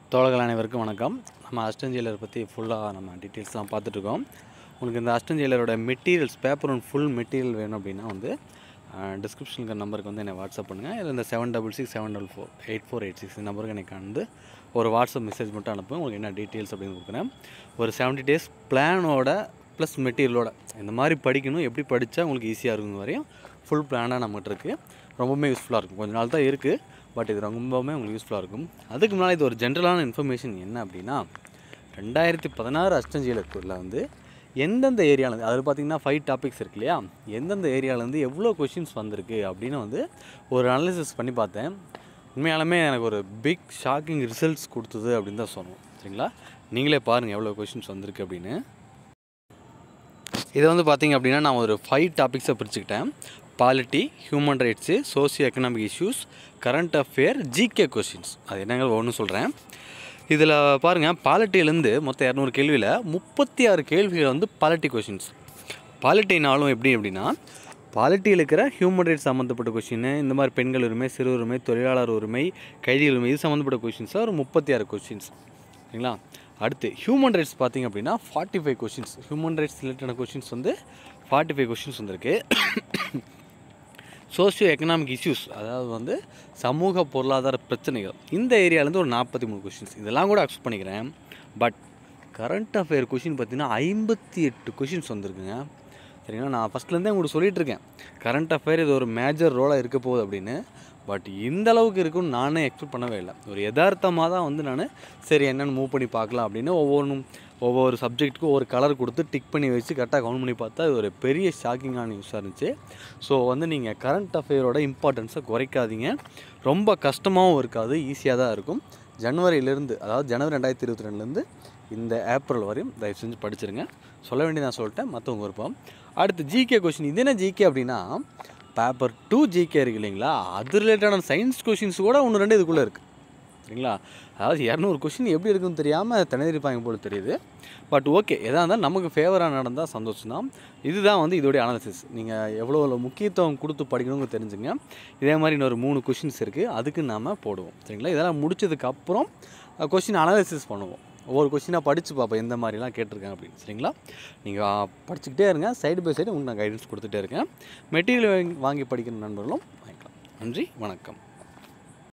தோழர்கள் அனைவருக்கும் வணக்கம் நம்ம அஸ்டன் ஜெயிலர் பற்றி ஃபுல்லாக நம்ம டீட்டெயில்ஸ்லாம் பார்த்துட்ருக்கோம் உங்களுக்கு இந்த அஸ்டன் ஜெயிலரோட materials paper one full material வேணும் அப்படின்னா வந்து டிஸ்கிரிப்ஷனுக்கு நம்பருக்கு வந்து என்னை வாட்ஸ்அப் பண்ணுங்கள் இல்லை இந்த seven double six seven double four eight four eight six நம்பருக்கு எனக்கு வந்து ஒரு வாட்ஸ்அப் மெசேஜ் மட்டும் அனுப்புங்க உங்களுக்கு என்ன டீட்டெயில்ஸ் அப்படின்னு கொடுக்குறேன் ஒரு செவன்ட்டி டேஸ் பிளானோட ப்ளஸ் மெட்டீரியலோட இந்த மாதிரி படிக்கணும் எப்படி படித்தா உங்களுக்கு ஈஸியாக இருக்கும் வரையும் ஃபுல் பிளானாக நம்மகிட்ட இருக்குது ரொம்பவுமே யூஸ்ஃபுல்லாக இருக்கும் கொஞ்ச நாள் தான் இருக்குது பட் இது ரொம்பவுமே உங்களுக்கு யூஸ்ஃபுல்லாக இருக்கும் அதுக்கு முன்னால் இது ஒரு ஜென்ரலான இன்ஃபர்மேஷன் என்ன அப்படின்னா ரெண்டாயிரத்தி பதினாறு அஷ்டஞ்சீலக்கூரில் வந்து எந்தெந்த ஏரியாவில் அதில் பார்த்தீங்கன்னா ஃபைவ் டாபிக்ஸ் இருக்கு இல்லையா எந்தெந்த ஏரியாவிலேருந்து எவ்வளோ கொஷின்ஸ் வந்திருக்கு அப்படின்னு வந்து ஒரு அனாலிசிஸ் பண்ணி பார்த்தேன் உண்மையாலுமே எனக்கு ஒரு பிக் ஷாக்கிங் ரிசல்ட்ஸ் கொடுத்தது அப்படின்னு தான் சொல்லணும் சரிங்களா நீங்களே பாருங்கள் எவ்வளோ கொஷின்ஸ் வந்திருக்கு அப்படின்னு இதை வந்து பார்த்தீங்க அப்படின்னா நான் ஒரு ஃபைவ் டாபிக்ஸை பிரிச்சுக்கிட்டேன் polity human rights socio economic issues current affair GK questions அது என்னங்க ஒன்று சொல்கிறேன் இதில் பாருங்கள் பாலிட்டியிலேருந்து மொத்தம் இரநூறு கேள்வியில் முப்பத்தி ஆறு கேள்விகள் வந்து பாலிட்டி கொஷின்ஸ் பாலிட்டினாலும் எப்படி அப்படின்னா பாலிட்டியில் இருக்கிற ஹியூமன் ரைட்ஸ் சம்மந்தப்பட்ட கொஷின் இந்த மாதிரி பெண்கள் உரிமை சிறு உரிமை தொழிலாளர் உரிமை கைதிகள் உரிமை இது சம்மந்தப்பட்ட கொஷின்ஸாக ஒரு முப்பத்தி ஆறு கொஷின்ஸ் சரிங்களா அடுத்து ஹியூமன் ரைட்ஸ் பார்த்திங்க அப்படின்னா forty five questions human rights ரிலேட்டடான கொஷின்ஸ் வந்து ஃபார்ட்டி ஃபைவ் கொஷின்ஸ் வந்திருக்கு சோஷியோ எக்கனாமிக் இஷ்யூஸ் அதாவது வந்து சமூக பொருளாதார பிரச்சனைகள் இந்த ஏரியாவிலேருந்து ஒரு நாற்பத்தி மூணு கொஷின்ஸ் இதெல்லாம் கூட அக்செப்ட் பண்ணிக்கிறேன் பட் கரண்ட் அஃபேர் கொஷின் பார்த்தீங்கன்னா ஐம்பத்தி எட்டு கொஷின்ஸ் வந்திருக்குங்க சரிங்களா நான் ஃபஸ்ட்லேருந்தே உங்களுக்கு சொல்லிட்டு இருக்கேன் கரண்ட் அஃபேர் இது ஒரு மேஜர் ரோலாக இருக்க போகுது அப்படின்னு பட் இந்த அளவுக்கு இருக்குன்னு நானே எக்ஸ்பெக்ட் பண்ணவே இல்லை ஒரு யதார்த்தமாக தான் வந்து நான் சரி என்னென்னு மூவ் பண்ணி பார்க்கலாம் அப்படின்னு ஒவ்வொன்றும் ஒவ்வொரு சப்ஜெக்ட்டுக்கும் ஒரு கலர் கொடுத்து டிக் பண்ணி வச்சு கரெக்டாக கவுண்ட் பண்ணி பார்த்தா இது ஒரு பெரிய ஷாக்கிங்கான நியூஸாக இருந்துச்சு ஸோ வந்து நீங்கள் கரண்ட் அஃபேரோட இம்பார்ட்டன்ஸை குறைக்காதீங்க ரொம்ப கஷ்டமாகவும் இருக்காது ஈஸியாக தான் இருக்கும் ஜனவரியிலேருந்து அதாவது ஜனவரி ரெண்டாயிரத்தி இருபத்தி ரெண்டுலேருந்து இந்த ஏப்ரல் வரையும் தயவு செஞ்சு படிச்சிருங்க சொல்ல வேண்டியது நான் சொல்லிட்டேன் மற்றவங்க விருப்பம் அடுத்து ஜிகே கொஷின் இது என்ன ஜிகே அப்படின்னா பேப்பர் டூ ஜிகே இருக்கு இல்லைங்களா அது ரிலேட்டடான சயின்ஸ் கொஷின்ஸ் கூட ஒன்று ரெண்டு இதுக்குள்ளே இருக்குது சரிங்களா அதாவது இரநூறு கொஷின் எப்படி இருக்குன்னு தெரியாமல் திணறிப்பாங்க போல தெரியுது பட் ஓகே எதாக இருந்தாலும் நமக்கு ஃபேவராக நடந்தால் சந்தோஷம் தான் இதுதான் வந்து இதோடைய அனாலிசிஸ் நீங்கள் எவ்வளோ எவ்வளோ முக்கியத்துவம் கொடுத்து படிக்கணுங்க தெரிஞ்சுங்க இதே மாதிரி இன்னொரு மூணு கொஷின்ஸ் இருக்குது அதுக்கு நாம் போடுவோம் சரிங்களா இதெல்லாம் முடிச்சதுக்கப்புறம் கொஷின் அனாலிசிஸ் பண்ணுவோம் ஒவ்வொரு கொஷினாக படித்து பார்ப்போம் எந்த மாதிரிலாம் கேட்டிருக்கேன் அப்படின்னு சரிங்களா நீங்கள் படிச்சுக்கிட்டே இருங்க சைடு பை சைடு உங்களுக்கு நான் கைடன்ஸ் கொடுத்துட்டே இருக்கேன் மெட்டீரியல் வாங்கி படிக்கிற நண்பர்களும் வாங்கிக்கலாம் நன்றி வணக்கம்